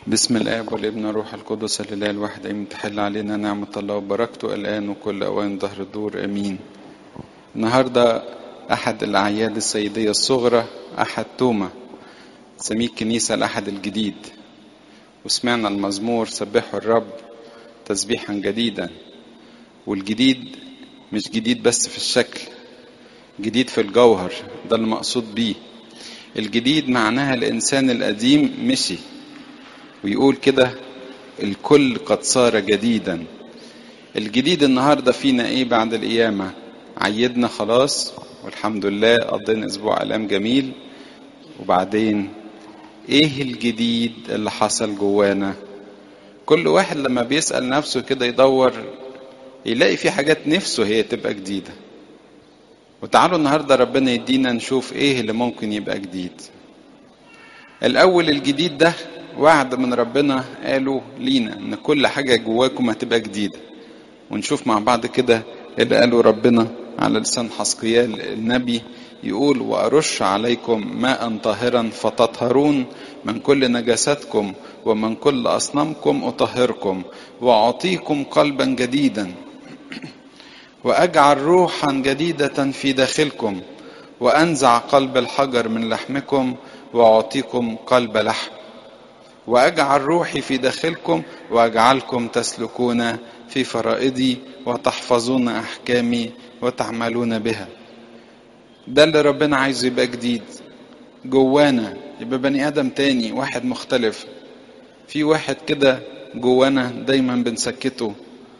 بسم الآب والابن والروح القدس الإله الواحد أمين تحل علينا نعمة الله وبركته الآن وكل أوان ظهر الدور أمين النهاردة أحد الأعياد السيدية الصغرى أحد توما سميه الكنيسة الأحد الجديد وسمعنا المزمور سبحوا الرب تسبيحا جديدا والجديد مش جديد بس في الشكل جديد في الجوهر ده اللي مقصود بيه الجديد معناها الإنسان القديم مشي ويقول كده الكل قد صار جديدا الجديد النهارده فينا ايه بعد القيامه عيدنا خلاص والحمد لله قضينا اسبوع الام جميل وبعدين ايه الجديد اللي حصل جوانا كل واحد لما بيسال نفسه كده يدور يلاقي في حاجات نفسه هي تبقى جديده وتعالوا النهارده ربنا يدينا نشوف ايه اللي ممكن يبقى جديد الاول الجديد ده وعد من ربنا قالوا لينا ان كل حاجة جواكم هتبقى جديدة ونشوف مع بعض كده اللي قاله ربنا على لسان حسقيال النبي يقول وأرش عليكم ماء طاهرا فتطهرون من كل نجاساتكم ومن كل أصنامكم أطهركم وأعطيكم قلبا جديدا وأجعل روحا جديدة في داخلكم وأنزع قلب الحجر من لحمكم وأعطيكم قلب لحم واجعل روحي في داخلكم واجعلكم تسلكون في فرائضي وتحفظون احكامي وتعملون بها ده اللي ربنا عايزه يبقى جديد جوانا يبقى بني ادم تاني واحد مختلف في واحد كده جوانا دايما بنسكته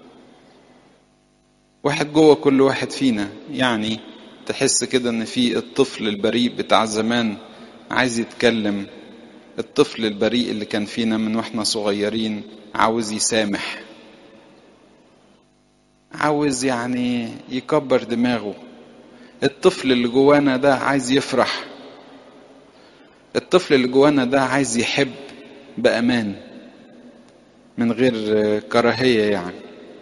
واحد جوه كل واحد فينا يعني تحس كده ان في الطفل البريء بتاع زمان عايز يتكلم الطفل البريء اللي كان فينا من واحنا صغيرين عاوز يسامح عاوز يعني يكبر دماغه الطفل اللي جوانا ده عايز يفرح الطفل اللي جوانا ده عايز يحب بأمان من غير كراهية يعني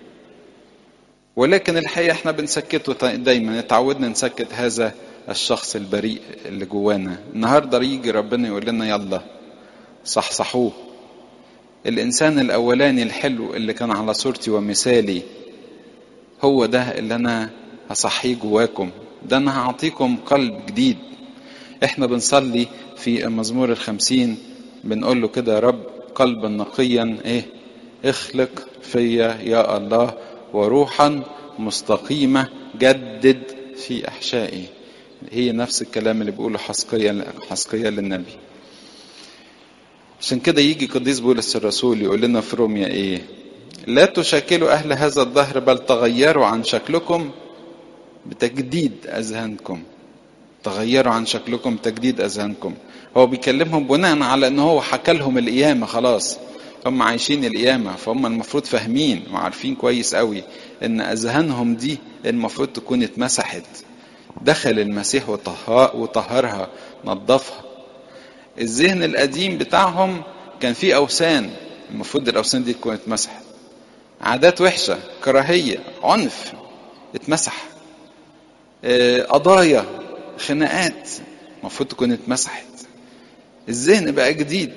ولكن الحقيقة احنا بنسكته دايما اتعودنا نسكت هذا الشخص البريء اللي جوانا النهارده يجي ربنا يقول لنا يلا صحصحوه الانسان الاولاني الحلو اللي كان على صورتي ومثالي هو ده اللي انا هصحيه جواكم ده انا هعطيكم قلب جديد احنا بنصلي في المزمور الخمسين بنقول له كده يا رب قلبا نقيا ايه اخلق فيا يا الله وروحا مستقيمة جدد في احشائي هي نفس الكلام اللي بيقوله حسقيا حسقيا للنبي عشان كده يجي قديس بولس الرسول يقول لنا في روميا ايه لا تشكلوا اهل هذا الدهر بل تغيروا عن شكلكم بتجديد اذهانكم تغيروا عن شكلكم تجديد اذهانكم هو بيكلمهم بناء على ان هو حكى لهم القيامه خلاص هم عايشين القيامه فهم المفروض فاهمين وعارفين كويس قوي ان اذهانهم دي المفروض تكون اتمسحت دخل المسيح وطهرها نظفها الذهن القديم بتاعهم كان فيه اوثان المفروض الاوثان دي تكون اتمسحت عادات وحشه كراهيه عنف اتمسح قضايا خناقات المفروض تكون اتمسحت الذهن بقى جديد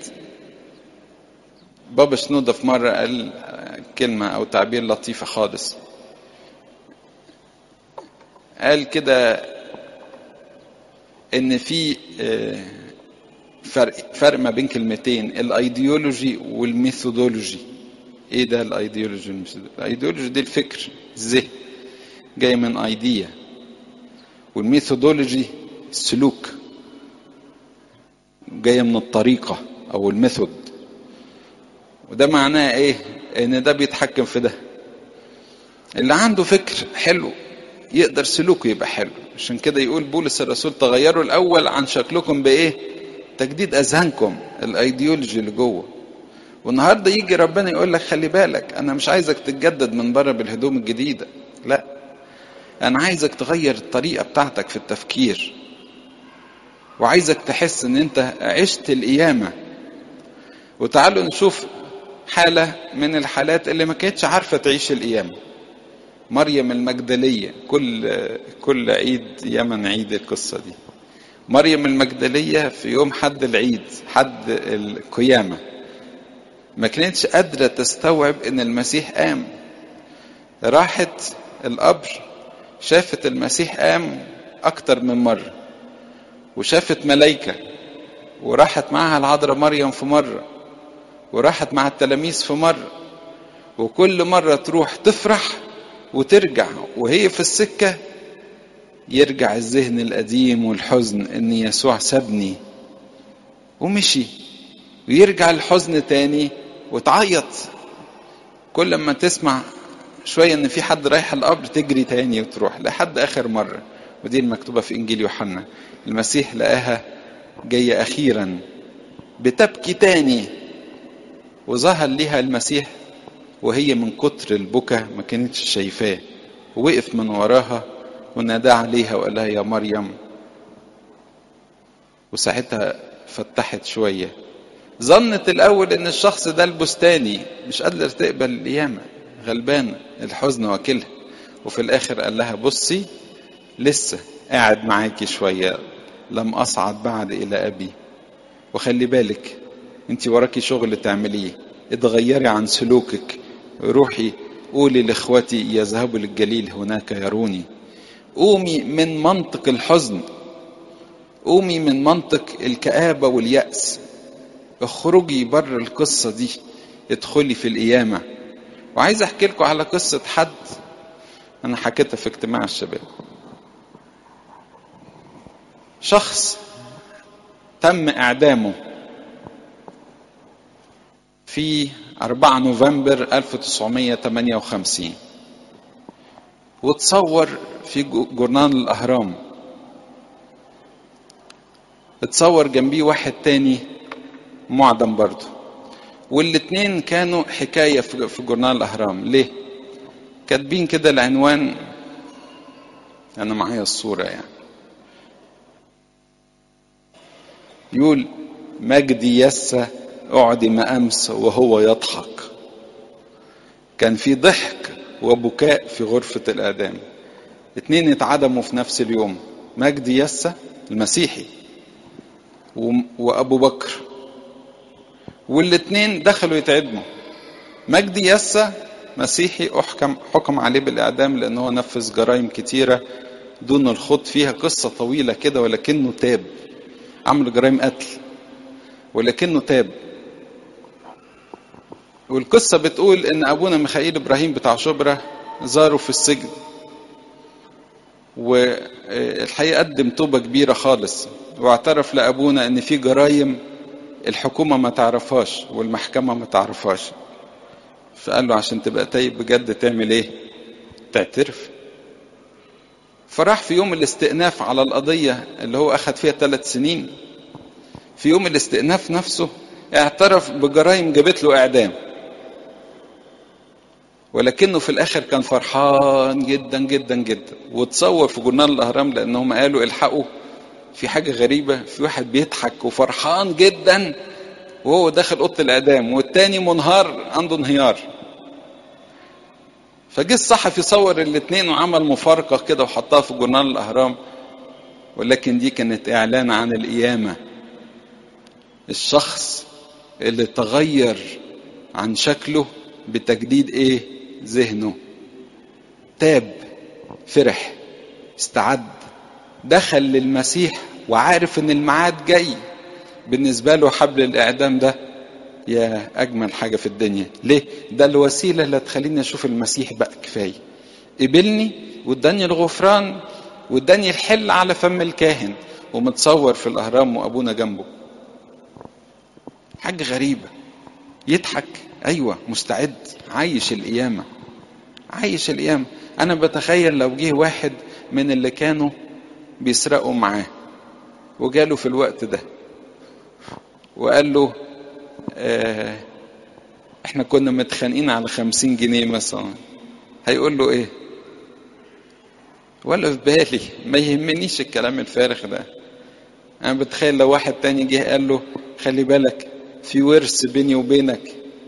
بابا شنودة في مرة قال كلمة أو تعبير لطيفة خالص قال كده إن في فرق فرق ما بين كلمتين الايديولوجي والميثودولوجي ايه ده الايديولوجي والميثودولوجي الايديولوجي دي الفكر الذهن جاي من ايديا والميثودولوجي السلوك جايه من الطريقه او الميثود وده معناه ايه ان ده بيتحكم في ده اللي عنده فكر حلو يقدر سلوكه يبقى حلو عشان كده يقول بولس الرسول تغيروا الاول عن شكلكم بايه تجديد اذهانكم الايديولوجي اللي جوه والنهارده يجي ربنا يقول لك خلي بالك انا مش عايزك تتجدد من بره بالهدوم الجديده لا انا عايزك تغير الطريقه بتاعتك في التفكير وعايزك تحس ان انت عشت القيامه وتعالوا نشوف حاله من الحالات اللي ما كانتش عارفه تعيش القيامه مريم المجدليه كل كل عيد يمن عيد القصه دي مريم المجدلية في يوم حد العيد حد القيامة ما كانتش قادرة تستوعب ان المسيح قام راحت القبر شافت المسيح قام اكتر من مرة وشافت ملايكة وراحت معها العذراء مريم في مرة وراحت مع التلاميذ في مرة وكل مرة تروح تفرح وترجع وهي في السكة يرجع الذهن القديم والحزن ان يسوع سابني ومشي ويرجع الحزن تاني وتعيط كل ما تسمع شوية ان في حد رايح القبر تجري تاني وتروح لحد اخر مرة ودي المكتوبة في انجيل يوحنا المسيح لقاها جاية اخيرا بتبكي تاني وظهر لها المسيح وهي من كتر البكا ما كانتش شايفاه وقف من وراها ونادى عليها وقال لها يا مريم وساعتها فتحت شوية ظنت الأول إن الشخص ده البستاني مش قادرة تقبل القيامة غلبانة الحزن واكلها وفي الآخر قال لها بصي لسه قاعد معاكي شوية لم أصعد بعد إلى أبي وخلي بالك انت وراكي شغل تعمليه اتغيري عن سلوكك روحي قولي لاخوتي يذهبوا للجليل هناك يروني قومي من منطق الحزن قومي من منطق الكآبة واليأس اخرجي بره القصة دي ادخلي في القيامة وعايز احكي لكم على قصة حد انا حكيتها في اجتماع الشباب شخص تم اعدامه في 4 نوفمبر 1958 وتصور في جورنال الأهرام اتصور جنبيه واحد تاني معدم برضه والاتنين كانوا حكاية في جورنال الأهرام ليه؟ كاتبين كده العنوان أنا معايا الصورة يعني يقول مجدي يسّى أعدم أمس وهو يضحك كان في ضحك وبكاء في غرفة الإعدام اتنين اتعدموا في نفس اليوم مجدي يسى المسيحي وأبو بكر والاتنين دخلوا يتعدموا مجدي يسى مسيحي أحكم حكم عليه بالإعدام لأن هو نفذ جرائم كتيرة دون الخوض فيها قصة طويلة كده ولكنه تاب عمل جرائم قتل ولكنه تاب والقصة بتقول إن أبونا ميخائيل إبراهيم بتاع شبرا زاره في السجن والحقيقة قدم توبة كبيرة خالص واعترف لأبونا إن في جرايم الحكومة ما تعرفهاش والمحكمة ما تعرفهاش فقال له عشان تبقى تايب بجد تعمل إيه؟ تعترف فراح في يوم الاستئناف على القضية اللي هو أخد فيها ثلاث سنين في يوم الاستئناف نفسه اعترف بجرائم جابت له إعدام ولكنه في الاخر كان فرحان جدا جدا جدا وتصور في جورنال الاهرام لانهم قالوا الحقوا في حاجه غريبه في واحد بيضحك وفرحان جدا وهو داخل اوضه الاعدام والتاني منهار عنده انهيار فجه الصحفي صور الاثنين وعمل مفارقه كده وحطها في جورنال الاهرام ولكن دي كانت اعلان عن القيامه الشخص اللي تغير عن شكله بتجديد ايه ذهنه تاب فرح استعد دخل للمسيح وعارف ان الميعاد جاي بالنسبه له حبل الاعدام ده يا اجمل حاجه في الدنيا ليه ده الوسيله اللي تخليني اشوف المسيح بقى كفايه قبلني واداني الغفران واداني الحل على فم الكاهن ومتصور في الاهرام وابونا جنبه حاجه غريبه يضحك ايوه مستعد عايش القيامه عايش القيامه انا بتخيل لو جه واحد من اللي كانوا بيسرقوا معاه وجاله في الوقت ده وقال له آه احنا كنا متخانقين على خمسين جنيه مثلا هيقول له ايه ولا في بالي ما يهمنيش الكلام الفارغ ده انا بتخيل لو واحد تاني جه قال له خلي بالك في ورث بيني وبينك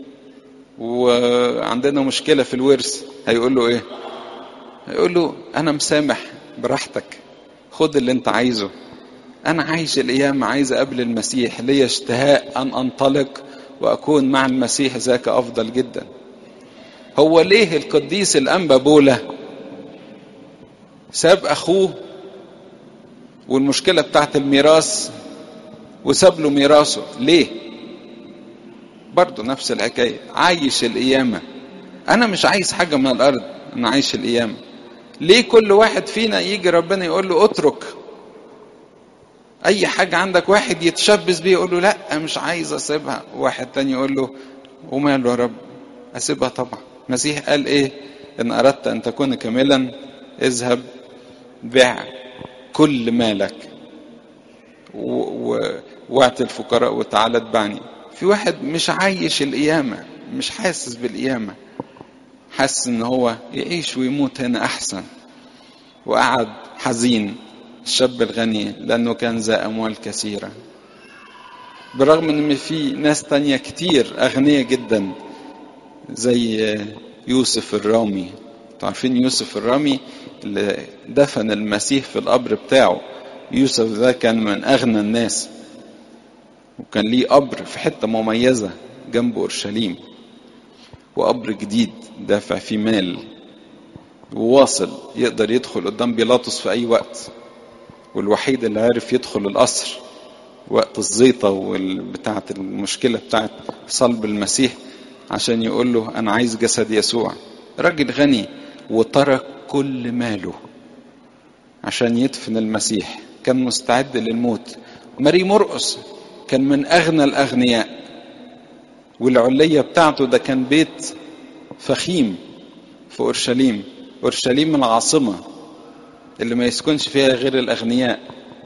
وعندنا مشكله في الورث هيقول له ايه هيقول له انا مسامح براحتك خد اللي انت عايزه انا عايش الايام عايز اقابل المسيح ليا اشتهاء ان انطلق وأكون مع المسيح ذاك أفضل جدا هو ليه القديس الأنبا بولا ساب أخوه والمشكلة بتاعت الميراث وساب له ميراثه ليه برضه نفس الحكاية عايش القيامة أنا مش عايز حاجة من الأرض أنا عايش القيامة ليه كل واحد فينا يجي ربنا يقول له اترك اي حاجة عندك واحد يتشبث بيه يقول له لا مش عايز اسيبها واحد تاني يقول له وماله يا رب اسيبها طبعا المسيح قال ايه ان اردت ان تكون كاملا اذهب بيع كل مالك واعطي الفقراء وتعالى اتبعني في واحد مش عايش القيامة مش حاسس بالقيامة حاسس ان هو يعيش ويموت هنا احسن وقعد حزين الشاب الغني لانه كان ذا اموال كثيره برغم ان في ناس تانية كتير اغنياء جدا زي يوسف الرامي عارفين يوسف الرامي اللي دفن المسيح في القبر بتاعه يوسف ده كان من اغنى الناس وكان ليه قبر في حته مميزه جنب اورشليم وقبر جديد دافع فيه مال وواصل يقدر يدخل قدام بيلاطس في اي وقت والوحيد اللي عرف يدخل القصر وقت الزيطة وبتاعة المشكلة بتاعة صلب المسيح عشان يقول له أنا عايز جسد يسوع راجل غني وترك كل ماله عشان يدفن المسيح كان مستعد للموت ماري مرقس كان من أغنى الأغنياء والعلية بتاعته ده كان بيت فخيم في أورشليم أورشليم العاصمة اللي ما يسكنش فيها غير الأغنياء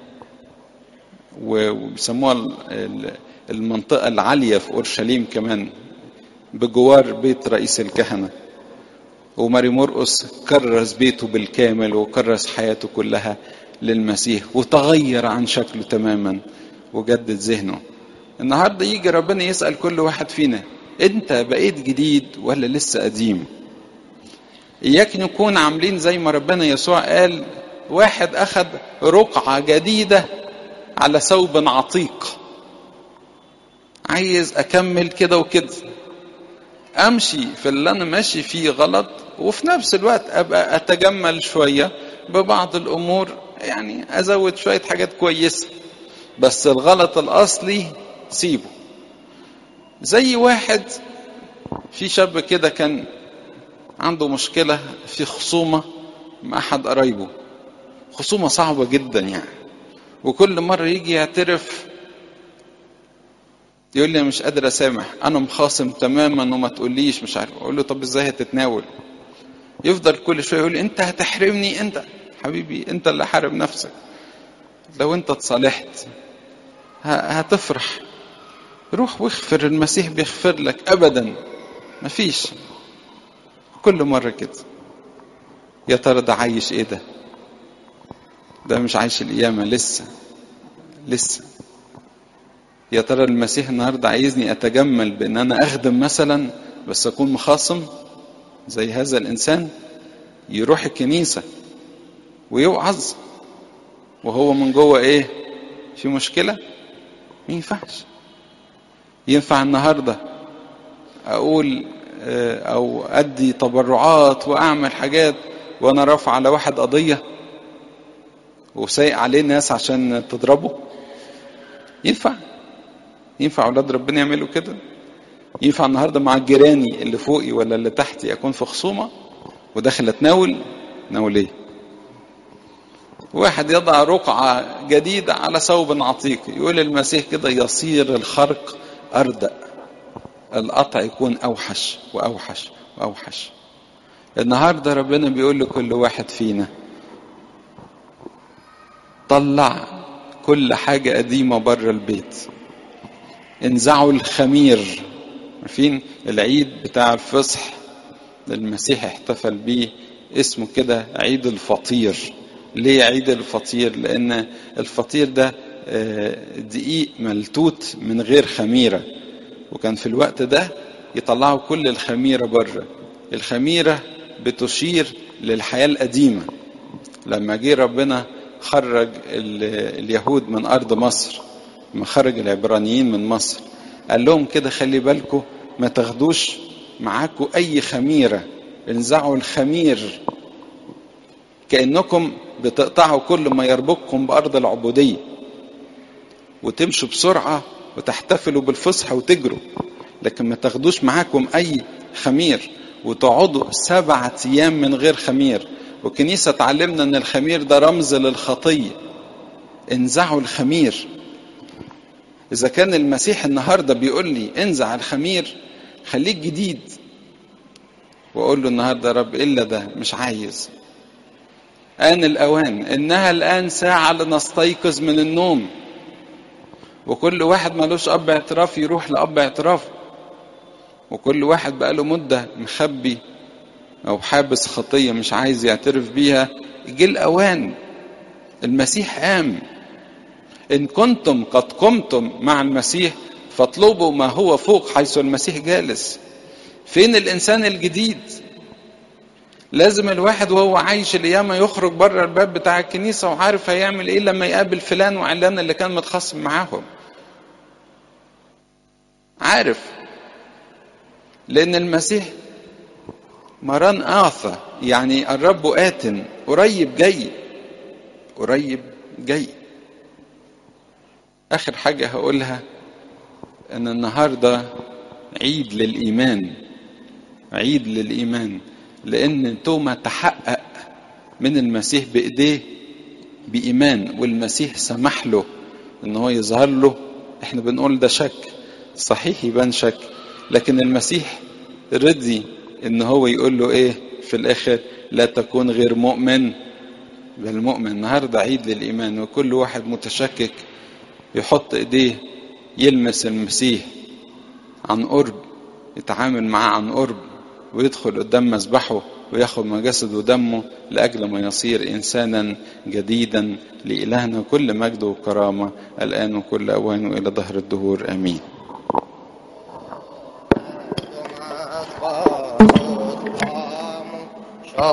وبيسموها المنطقة العالية في أورشليم كمان بجوار بيت رئيس الكهنة وماري مرقس كرس بيته بالكامل وكرس حياته كلها للمسيح وتغير عن شكله تماما وجدد ذهنه النهارده يجي ربنا يسأل كل واحد فينا انت بقيت جديد ولا لسه قديم اياك نكون عاملين زي ما ربنا يسوع قال واحد اخذ رقعة جديدة على ثوب عتيق عايز اكمل كده وكده امشي في اللي انا ماشي فيه غلط وفي نفس الوقت ابقى اتجمل شوية ببعض الامور يعني ازود شوية حاجات كويسة بس الغلط الاصلي سيبه زي واحد في شاب كده كان عنده مشكلة في خصومة مع أحد قرايبه خصومة صعبة جدا يعني وكل مرة يجي يعترف يقول لي مش قادر اسامح انا مخاصم تماما وما تقوليش مش عارف اقول له طب ازاي هتتناول يفضل كل شويه يقول لي انت هتحرمني انت حبيبي انت اللي حارب نفسك لو انت اتصالحت هتفرح روح واغفر المسيح بيغفر لك ابدا مفيش كل مرة كده يا ترى ده عايش ايه ده ده مش عايش القيامة لسه لسه يا ترى المسيح النهاردة عايزني أتجمل بأن أنا أخدم مثلا بس أكون مخاصم زي هذا الإنسان يروح الكنيسة ويوعظ وهو من جوه إيه في مشكلة ما ينفعش ينفع النهاردة أقول او ادي تبرعات واعمل حاجات وانا رافع على واحد قضيه وسايق عليه ناس عشان تضربه ينفع ينفع اولاد ربنا يعملوا كده ينفع النهارده مع جيراني اللي فوقي ولا اللي تحتي اكون في خصومه وداخل اتناول ناول ايه واحد يضع رقعة جديدة على ثوب عتيق يقول المسيح كده يصير الخرق أردأ القطع يكون أوحش وأوحش وأوحش النهاردة ربنا بيقول لكل واحد فينا طلع كل حاجة قديمة بره البيت انزعوا الخمير عارفين العيد بتاع الفصح المسيح احتفل بيه اسمه كده عيد الفطير ليه عيد الفطير لان الفطير ده دقيق ملتوت من غير خميره وكان في الوقت ده يطلعوا كل الخميره بره الخميره بتشير للحياه القديمه لما جه ربنا خرج اليهود من ارض مصر لما خرج العبرانيين من مصر قال لهم كده خلي بالكم ما تاخدوش معاكم اي خميره انزعوا الخمير كانكم بتقطعوا كل ما يربطكم بارض العبوديه وتمشوا بسرعه وتحتفلوا بالفصحى وتجروا لكن ما تاخدوش معاكم اي خمير وتقعدوا سبعة ايام من غير خمير والكنيسه تعلمنا ان الخمير ده رمز للخطيه انزعوا الخمير اذا كان المسيح النهارده بيقول لي انزع الخمير خليك جديد واقول له النهارده يا رب الا ده مش عايز آن الأوان إنها الآن ساعة لنستيقظ من النوم وكل واحد ملوش أب اعتراف يروح لأب اعتراف وكل واحد بقاله مدة مخبي أو حابس خطية مش عايز يعترف بيها جه الأوان المسيح قام إن كنتم قد قمتم مع المسيح فاطلبوا ما هو فوق حيث المسيح جالس فين الإنسان الجديد لازم الواحد وهو عايش القيامة يخرج بره الباب بتاع الكنيسة وعارف هيعمل ايه لما يقابل فلان وعلان اللي كان متخاصم معاهم عارف لأن المسيح مران آثى يعني الرب آت قريب جاي قريب جاي آخر حاجة هقولها إن النهاردة عيد للإيمان عيد للإيمان لأن توما تحقق من المسيح بإيديه بإيمان والمسيح سمح له إن هو يظهر له إحنا بنقول ده شك صحيح يبان شك لكن المسيح رضي إن هو يقول له إيه في الآخر لا تكون غير مؤمن بل مؤمن النهارده عيد للإيمان وكل واحد متشكك يحط إيديه يلمس المسيح عن قرب يتعامل معاه عن قرب ويدخل قدام مذبحه وياخد من جسده ودمه لأجل ما يصير إنسانا جديدا لإلهنا كل مجد وكرامة الآن وكل أوان وإلى ظهر الدهور آمين